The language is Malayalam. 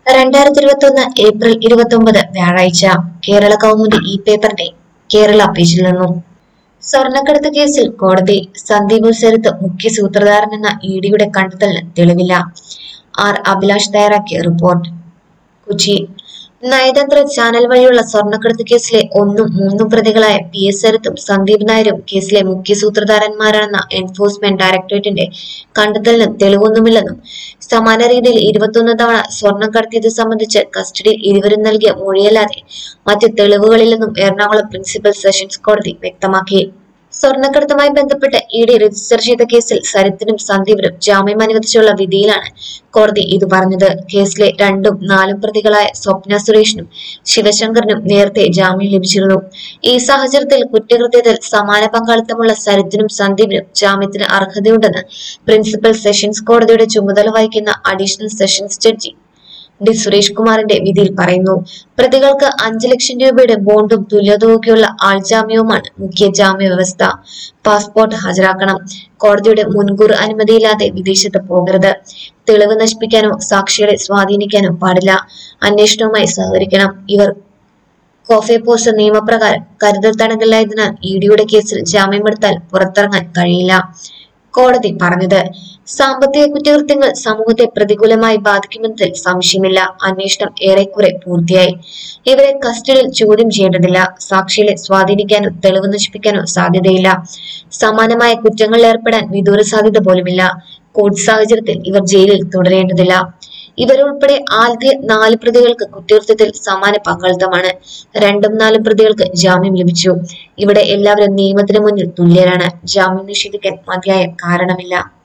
രണ്ടായിരത്തി ഇരുപത്തി ഒന്ന് ഏപ്രിൽ ഇരുപത്തി ഒമ്പത് വ്യാഴാഴ്ച കേരള കൗമുദി ഈ പേപ്പറിന്റെ കേരള പേജിൽ നിന്നും സ്വർണ്ണക്കടത്ത് കേസിൽ കോടതി സന്ദീപ് സരിത്ത് മുഖ്യ സൂത്രധാരനെന്ന ഇ ഡിയുടെ കണ്ടെത്തലിന് തെളിവില്ല ആർ അഭിലാഷ് തയ്യാറാക്കിയ റിപ്പോർട്ട് കൊച്ചി നയതന്ത്ര ചാനൽ വഴിയുള്ള സ്വർണ്ണക്കടത്ത് കേസിലെ ഒന്നും മൂന്നും പ്രതികളായ പി എസ് സരിത്തും സന്ദീപ് നായരും കേസിലെ മുഖ്യ സൂത്രധാരന്മാരാണെന്ന എൻഫോഴ്സ്മെന്റ് ഡയറക്ടറേറ്റിന്റെ കണ്ടെത്തലിന് തെളിവൊന്നുമില്ലെന്നും സമാന രീതിയിൽ ഇരുപത്തൊന്ന് തവണ സ്വർണം കടത്തിയത് സംബന്ധിച്ച് കസ്റ്റഡിയിൽ ഇരുവരും നൽകിയ മൊഴിയല്ലാതെ മറ്റ് തെളിവുകളില്ലെന്നും എറണാകുളം പ്രിൻസിപ്പൽ സെഷൻസ് കോടതി വ്യക്തമാക്കി സ്വർണ്ണക്കടത്തുമായി ബന്ധപ്പെട്ട് ഇ ഡി രജിസ്റ്റർ ചെയ്ത കേസിൽ സരിത്തിനും സന്ദീപിനും ജാമ്യം അനുവദിച്ചുള്ള വിധിയിലാണ് കോടതി ഇത് പറഞ്ഞത് കേസിലെ രണ്ടും നാലും പ്രതികളായ സ്വപ്ന സുരേഷിനും ശിവശങ്കറിനും നേരത്തെ ജാമ്യം ലഭിച്ചിരുന്നു ഈ സാഹചര്യത്തിൽ കുറ്റകൃത്യത്തിൽ സമാന പങ്കാളിത്തമുള്ള സരിത്തിനും സന്ദീപിനും ജാമ്യത്തിന് അർഹതയുണ്ടെന്ന് പ്രിൻസിപ്പൽ സെഷൻസ് കോടതിയുടെ ചുമതല വഹിക്കുന്ന additional sessions judge D Suresh കുമാറിന്റെ വിധിയിൽ പറയുന്നു പ്രതികൾക്ക് അഞ്ചു ലക്ഷം രൂപയുടെ ബോണ്ടും തുല്യതുകയുള്ള ആൾജാമ്യവുമാണ് മുഖ്യ ജാമ്യ വ്യവസ്ഥ പാസ്പോർട്ട് ഹാജരാക്കണം കോടതിയുടെ മുൻകൂർ അനുമതിയില്ലാതെ വിദേശത്ത് പോകരുത് തെളിവ് നശിപ്പിക്കാനോ സാക്ഷികളെ സ്വാധീനിക്കാനോ പാടില്ല അന്വേഷണവുമായി സഹകരിക്കണം ഇവർ കോഫെ പോസ്റ്റ് നിയമപ്രകാരം കരുതൽ തടങ്കലിലായതിനാൽ ഇ ഡിയുടെ കേസിൽ ജാമ്യമെടുത്താൽ പുറത്തിറങ്ങാൻ കഴിയില്ല കോടതി പറഞ്ഞത് സാമ്പത്തിക കുറ്റകൃത്യങ്ങൾ സമൂഹത്തെ പ്രതികൂലമായി ബാധിക്കുമെന്നതിൽ സംശയമില്ല അന്വേഷണം ഏറെക്കുറെ പൂർത്തിയായി ഇവരെ കസ്റ്റഡിയിൽ ചോദ്യം ചെയ്യേണ്ടതില്ല സാക്ഷികളെ സ്വാധീനിക്കാനോ തെളിവ് നശിപ്പിക്കാനോ സാധ്യതയില്ല സമാനമായ കുറ്റങ്ങളിൽ ഏർപ്പെടാൻ വിദൂര സാധ്യത പോലുമില്ല കോടതി സാഹചര്യത്തിൽ ഇവർ ജയിലിൽ തുടരേണ്ടതില്ല ഇവരുൾപ്പെടെ ആദ്യ നാല് പ്രതികൾക്ക് കുറ്റകൃത്യത്തിൽ സമാന പങ്കാളിത്തമാണ് രണ്ടും നാലും പ്രതികൾക്ക് ജാമ്യം ലഭിച്ചു ഇവിടെ എല്ലാവരും നിയമത്തിന് മുന്നിൽ തുല്യരാണ് ജാമ്യം നിഷേധിക്കാൻ മതിയായ കാരണമില്ല